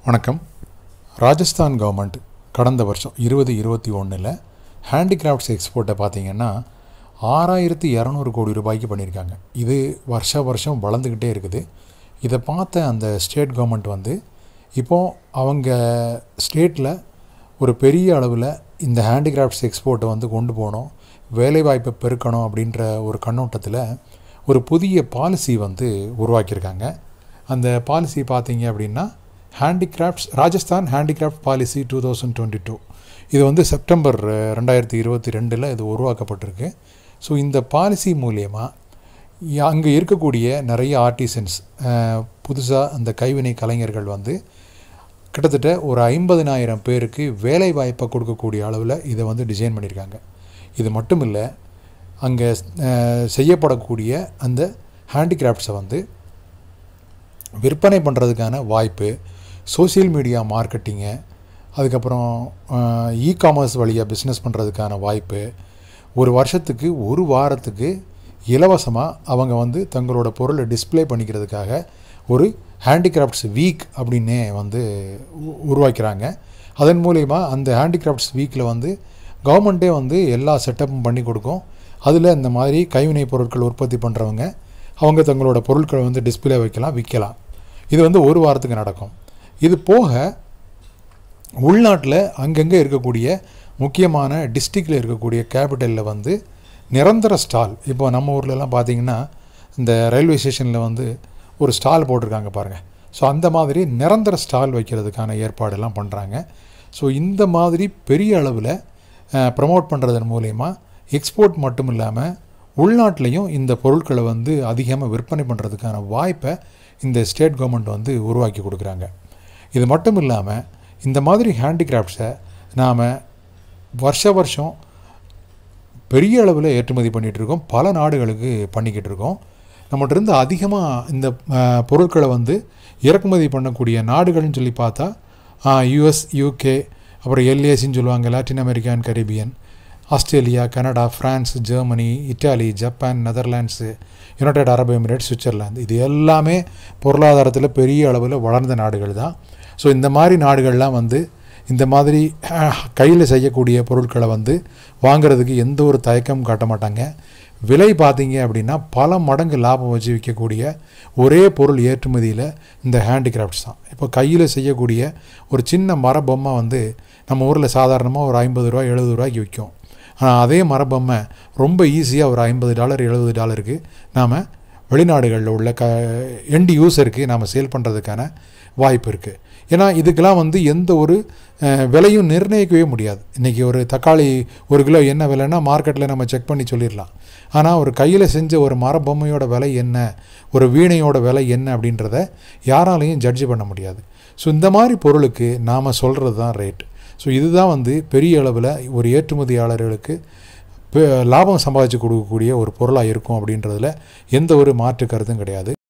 வணக்கம் ராஜஸ்தான் கவர்மெண்ட் கடந்த வருஷம் இருபது இருபத்தி ஒன்றில் ஹேண்டிகிராஃப்ட்ஸ் எக்ஸ்போர்ட்டை பார்த்தீங்கன்னா ஆறாயிரத்தி இரநூறு கோடி ரூபாய்க்கு பண்ணியிருக்காங்க இது வருஷ வருஷம் வளர்ந்துக்கிட்டே இருக்குது இதை பார்த்த அந்த ஸ்டேட் கவர்மெண்ட் வந்து இப்போது அவங்க ஸ்டேட்டில் ஒரு பெரிய அளவில் இந்த ஹேண்டிகிராஃப்ட்ஸ் எக்ஸ்போர்ட்டை வந்து கொண்டு போகணும் வேலைவாய்ப்பை பெருக்கணும் அப்படின்ற ஒரு கண்ணோட்டத்தில் ஒரு புதிய பாலிசி வந்து உருவாக்கியிருக்காங்க அந்த பாலிசி பார்த்தீங்க அப்படின்னா handicrafts Rajasthan handicraft policy two thousand twenty two இது வந்து செப்டம்பர் அஹ், ரெண்டாயிரத்தி இருபத்தி ரெண்டில் இது உருவாக்கப்பட்டிருக்கு ஸோ இந்த பாலிசி மூலியமாக அங்கே இருக்கக்கூடிய நிறைய ஆர்டிசன்ஸ் புதுசாக அந்த கைவினை கலைஞர்கள் வந்து கிட்டத்தட்ட ஒரு ஐம்பதினாயிரம் பேருக்கு வேலை வாய்ப்பை கொடுக்கக்கூடிய அளவில் இதை வந்து டிசைன் பண்ணியிருக்காங்க இது மட்டும் இல்லை அங்கே அஹ், செய்யப்படக்கூடிய அந்த ஹேண்டிகிராஃப்ட்ஸை வந்து விற்பனை பண்ணுறதுக்கான வாய்ப்பு சோஷியல் மீடியா மார்க்கெட்டிங்கு அதுக்கப்புறம் இ காமர்ஸ் வழியாக பிஸ்னஸ் பண்ணுறதுக்கான வாய்ப்பு ஒரு வருஷத்துக்கு ஒரு வாரத்துக்கு இலவசமாக அவங்க வந்து தங்களோட பொருளை டிஸ்ப்ளே பண்ணிக்கிறதுக்காக ஒரு ஹேண்டிகிராஃப்ட்ஸ் வீக் அப்படின்னே வந்து உ- உருவாக்கிறாங்க அதன் மூலயமா அந்த ஹேண்டிகிராஃப்ட்ஸ் வீக்கில் வந்து கவர்மெண்ட்டே வந்து எல்லா செட்டப்பும் பண்ணி கொடுக்கும் அதில் இந்த மாதிரி கைவினை பொருட்கள் உற்பத்தி பண்ணுறவங்க அவங்க தங்களோட பொருட்களை வந்து டிஸ்ப்ளே வைக்கலாம் விற்கலாம் இது வந்து ஒரு வாரத்துக்கு நடக்கும் இது போக உள்நாட்டில் அங்கங்கே இருக்கக்கூடிய முக்கியமான டிஸ்ட்ரிக்டில் இருக்கக்கூடிய கேபிட்டலில் வந்து நிரந்தர ஸ்டால் இப்போ நம்ம ஊர்லலாம் பார்த்தீங்கன்னா இந்த ரயில்வே ஸ்டேஷனில் வந்து ஒரு ஸ்டால் போட்டிருக்காங்க பாருங்கள் ஸோ அந்த மாதிரி நிரந்தர ஸ்டால் வைக்கிறதுக்கான ஏற்பாடெல்லாம் பண்ணுறாங்க ஸோ இந்த மாதிரி பெரிய அளவில் ப்ரமோட் பண்ணுறதன் மூலயமா எக்ஸ்போர்ட் மட்டும் இல்லாமல் உள்நாட்டிலையும் இந்த பொருட்களை வந்து அதிகமாக விற்பனை பண்ணுறதுக்கான வாய்ப்பை இந்த ஸ்டேட் கவர்மெண்ட் வந்து உருவாக்கி கொடுக்குறாங்க இது மட்டும் இல்லாமல் இந்த மாதிரி ஹேண்டிகிராஃப்ட்ஸை நாம் வருஷ வருஷம் பெரிய அளவில் ஏற்றுமதி பண்ணிகிட்டு இருக்கோம் பல நாடுகளுக்கு பண்ணிக்கிட்டு இருக்கோம் நம்மகிட்ட இருந்து அதிகமாக இந்த அஹ், பொருட்களை வந்து இறக்குமதி பண்ணக்கூடிய நாடுகள்னு சொல்லி பார்த்தா யூஎஸ் யூகே அப்புறம் எல்ஏசின்னு சொல்லுவாங்க லாட்டின் America and Caribbean Australia Canada France Germany Italy Japan Netherlands United Arab Emirate Switzerland இது எல்லாமே பொருளாதாரத்தில் பெரிய அளவில் வளர்ந்த நாடுகள் தான் ஸோ இந்த மாதிரி நாடுகள்லாம் வந்து இந்த மாதிரி கையில் செய்யக்கூடிய பொருட்களை வந்து வாங்குறதுக்கு எந்த ஒரு தயக்கமும் காட்ட மாட்டாங்க விலை பார்த்தீங்க அப்படின்னா பல மடங்கு லாபம் வச்சு விற்கக்கூடிய ஒரே பொருள் ஏற்றுமதியில் இந்த ஹேண்டிகிராஃப்ட்ஸ் தான் இப்போ கையில் செய்யக்கூடிய ஒரு சின்ன மரபொம்மை வந்து நம்ம ஊரில் சாதாரணமாக ஒரு ஐம்பது ரூபா எழுபது ரூபாய்க்கு விற்கும் ஆனால் அதே மரபொம்மை ரொம்ப ஈஸியாக ஒரு ஐம்பது டாலர் எழுபது டாலருக்கு நாம் வெளிநாடுகளில் உள்ள க எண்ட் யூசருக்கு நாம் சேல் பண்ணுறதுக்கான வாய்ப்பு இருக்குது ஏன்னா இதுக்கெல்லாம் வந்து எந்த ஒரு அஹ், விலையும் நிர்ணயிக்கவே முடியாது இன்றைக்கி ஒரு தக்காளி ஒரு கிலோ என்ன விலைன்னா மார்க்கெட்டில் நம்ம செக் பண்ணி சொல்லிடலாம் ஆனால் ஒரு கையில் செஞ்ச ஒரு மரபொம்மையோட விலை என்ன ஒரு வீணையோட விலை என்ன அப்படின்றத யாராலையும் ஜட்ஜ் பண்ண முடியாது ஸோ இந்த மாதிரி பொருளுக்கு நாம் சொல்கிறது தான் ரேட் ஸோ இதுதான் வந்து பெரிய அளவில் ஒரு ஏற்றுமதியாளர்களுக்கு பெ- லாபம் சம்பாதிச்சு கொடுக்கக்கூடிய ஒரு பொருளாக இருக்கும் அப்படின்றதுல எந்த ஒரு மாற்று கருத்தும் கிடையாது